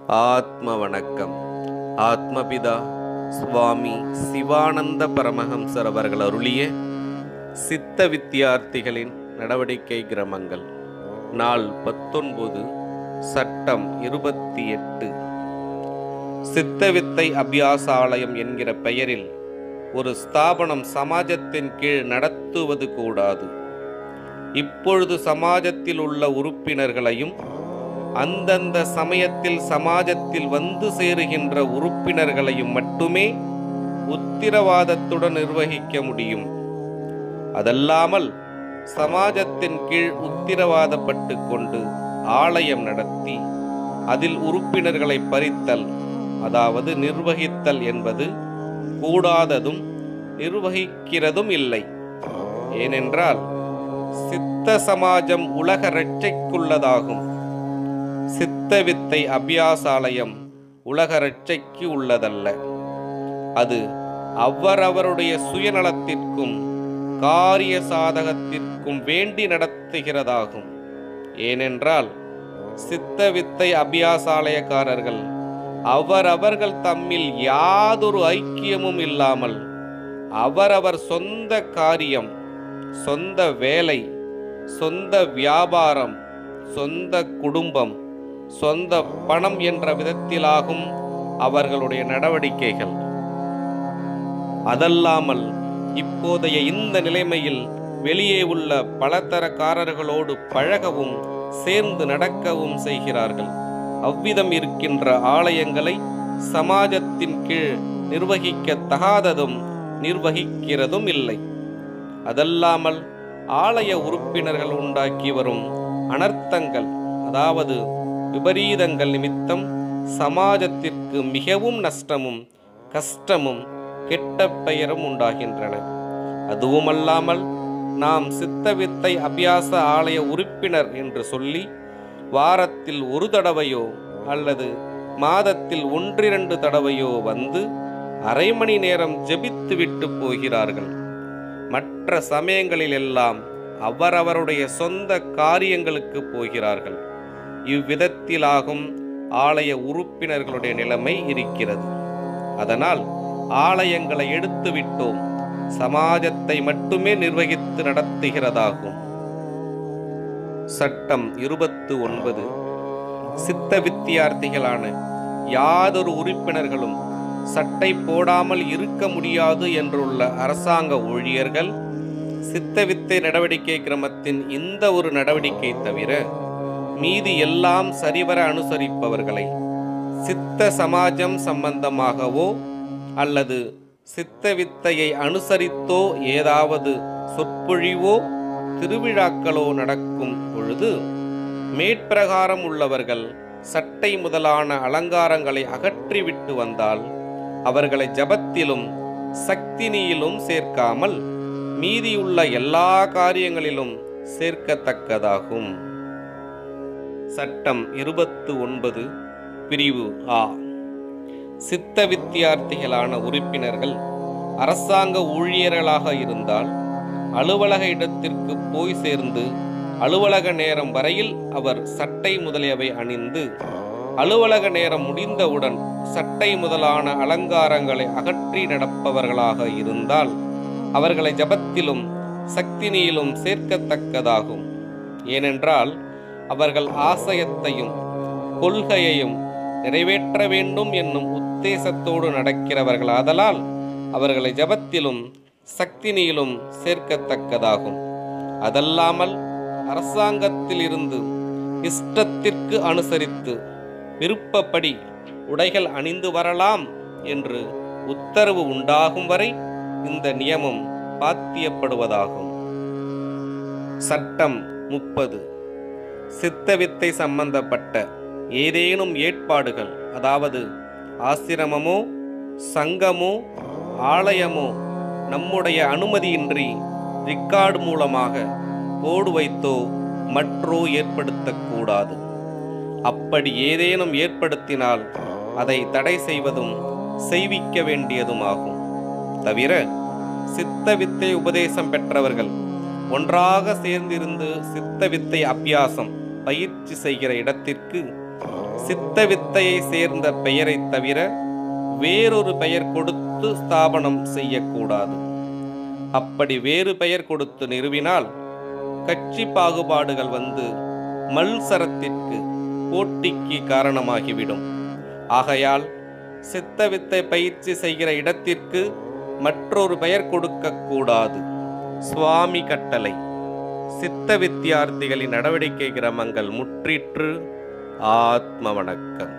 ஆத்ம வணக்கம் ஆத்மபிதா சுவாமி சிவானந்த பரமஹம்சர் அவர்கள் அருளிய சித்த வித்தியார்த்திகளின் நடவடிக்கை கிரமங்கள் நாள் பத்தொன்பது சட்டம் இருபத்தி எட்டு சித்தவித்தை அபியாசாலயம் என்கிற பெயரில் ஒரு ஸ்தாபனம் சமாஜத்தின் கீழ் நடத்துவது கூடாது இப்பொழுது சமாஜத்தில் உள்ள உறுப்பினர்களையும் அந்தந்த சமயத்தில் சமாஜத்தில் வந்து சேருகின்ற உறுப்பினர்களையும் மட்டுமே உத்திரவாதத்துடன் நிர்வகிக்க முடியும் அதல்லாமல் சமாஜத்தின் கீழ் உத்திரவாதப்பட்டு கொண்டு ஆலயம் நடத்தி அதில் உறுப்பினர்களை பறித்தல் அதாவது நிர்வகித்தல் என்பது கூடாததும் நிர்வகிக்கிறதும் இல்லை ஏனென்றால் சித்த சமாஜம் உலக இரட்சைக்குள்ளதாகும் சித்த வித்தை அபியாசாலயம் உலக இரட்சைக்கு உள்ளதல்ல அது அவரவருடைய சுயநலத்திற்கும் காரிய சாதகத்திற்கும் வேண்டி நடத்துகிறதாகும் ஏனென்றால் சித்த வித்தை அபியாசாலயக்காரர்கள் அவரவர்கள் தம்மில் யாதொரு ஐக்கியமும் இல்லாமல் அவரவர் சொந்த காரியம் சொந்த வேலை சொந்த வியாபாரம் சொந்த குடும்பம் சொந்த பணம் என்ற விதத்திலாகும் அவர்களுடைய நடவடிக்கைகள் அதல்லாமல் இப்போதைய இந்த நிலைமையில் வெளியே உள்ள பலதரக்காரர்களோடு பழகவும் சேர்ந்து நடக்கவும் செய்கிறார்கள் அவ்விதம் இருக்கின்ற ஆலயங்களை சமாஜத்தின் கீழ் நிர்வகிக்க தகாததும் நிர்வகிக்கிறதும் இல்லை அதல்லாமல் ஆலய உறுப்பினர்கள் உண்டாக்கி வரும் அனர்த்தங்கள் அதாவது விபரீதங்கள் நிமித்தம் சமாஜத்திற்கு மிகவும் நஷ்டமும் கஷ்டமும் கெட்ட பெயரும் உண்டாகின்றன அதுவுமல்லாமல் நாம் சித்தவித்தை அபியாச ஆலய உறுப்பினர் என்று சொல்லி வாரத்தில் ஒரு தடவையோ அல்லது மாதத்தில் ஒன்றிரண்டு தடவையோ வந்து அரை மணி நேரம் ஜெபித்து விட்டு போகிறார்கள் மற்ற சமயங்களில் எல்லாம் அவரவருடைய சொந்த காரியங்களுக்கு போகிறார்கள் இவ்விதத்திலாகும் ஆலய உறுப்பினர்களுடைய நிலைமை இருக்கிறது அதனால் ஆலயங்களை எடுத்து விட்டோம் சமாஜத்தை மட்டுமே நிர்வகித்து நடத்துகிறதாகும் சட்டம் இருபத்து ஒன்பது சித்த வித்தியார்த்திகளான யாதொரு உறுப்பினர்களும் சட்டை போடாமல் இருக்க முடியாது என்றுள்ள அரசாங்க ஊழியர்கள் சித்தவித்தை நடவடிக்கை கிரமத்தின் இந்த ஒரு நடவடிக்கை தவிர மீதி எல்லாம் சரிவர அனுசரிப்பவர்களை சித்த சமாஜம் சம்பந்தமாகவோ அல்லது சித்த வித்தையை அனுசரித்தோ ஏதாவது சொற்பொழிவோ திருவிழாக்களோ நடக்கும் பொழுது மேற்பிரகாரம் உள்ளவர்கள் சட்டை முதலான அலங்காரங்களை அகற்றிவிட்டு வந்தால் அவர்களை ஜபத்திலும் சக்தினியிலும் சேர்க்காமல் மீதியுள்ள எல்லா காரியங்களிலும் சேர்க்கத்தக்கதாகும் சட்டம் இருபத்து ஒன்பது பிரிவு ஆ சித்த வித்தியார்த்திகளான உறுப்பினர்கள் அரசாங்க ஊழியர்களாக இருந்தால் அலுவலக இடத்திற்கு போய் சேர்ந்து அலுவலக நேரம் வரையில் அவர் சட்டை முதலியவை அணிந்து அலுவலக நேரம் முடிந்தவுடன் சட்டை முதலான அலங்காரங்களை அகற்றி நடப்பவர்களாக இருந்தால் அவர்களை ஜபத்திலும் சக்தினியிலும் சேர்க்கத்தக்கதாகும் ஏனென்றால் அவர்கள் ஆசயத்தையும் கொள்கையையும் நிறைவேற்ற வேண்டும் என்னும் உத்தேசத்தோடு நடக்கிறவர்கள் ஆதலால் அவர்களை ஜபத்திலும் சக்தினியிலும் சேர்க்கத்தக்கதாகும் அதல்லாமல் அரசாங்கத்தில் இருந்து இஷ்டத்திற்கு அனுசரித்து விருப்பப்படி உடைகள் அணிந்து வரலாம் என்று உத்தரவு உண்டாகும் வரை இந்த நியமம் பாத்தியப்படுவதாகும் சட்டம் முப்பது சித்தவித்தை சம்பந்தப்பட்ட ஏதேனும் ஏற்பாடுகள் அதாவது ஆசிரமமோ சங்கமோ ஆலயமோ நம்முடைய அனுமதியின்றி ரிக்கார்டு மூலமாக போடு வைத்தோ மற்றோ ஏற்படுத்தக்கூடாது அப்படி ஏதேனும் ஏற்படுத்தினால் அதை தடை செய்வதும் செய்விக்க வேண்டியதுமாகும் தவிர சித்த வித்தை உபதேசம் பெற்றவர்கள் ஒன்றாக சேர்ந்திருந்து சித்த வித்தை அபியாசம் பயிற்சி செய்கிற இடத்திற்கு சித்த வித்தையை சேர்ந்த பெயரைத் தவிர வேறொரு பெயர் கொடுத்து ஸ்தாபனம் செய்யக்கூடாது அப்படி வேறு பெயர் கொடுத்து நிறுவினால் கட்சி பாகுபாடுகள் வந்து மல்சரத்திற்கு போட்டிக்கு காரணமாகிவிடும் ஆகையால் சித்த வித்தை பயிற்சி செய்கிற இடத்திற்கு மற்றொரு பெயர் கொடுக்கக்கூடாது சுவாமி கட்டளை சித்த வித்தியார்த்திகளின் நடவடிக்கை கிரமங்கள் முற்றிற்று ஆத்ம வணக்கம்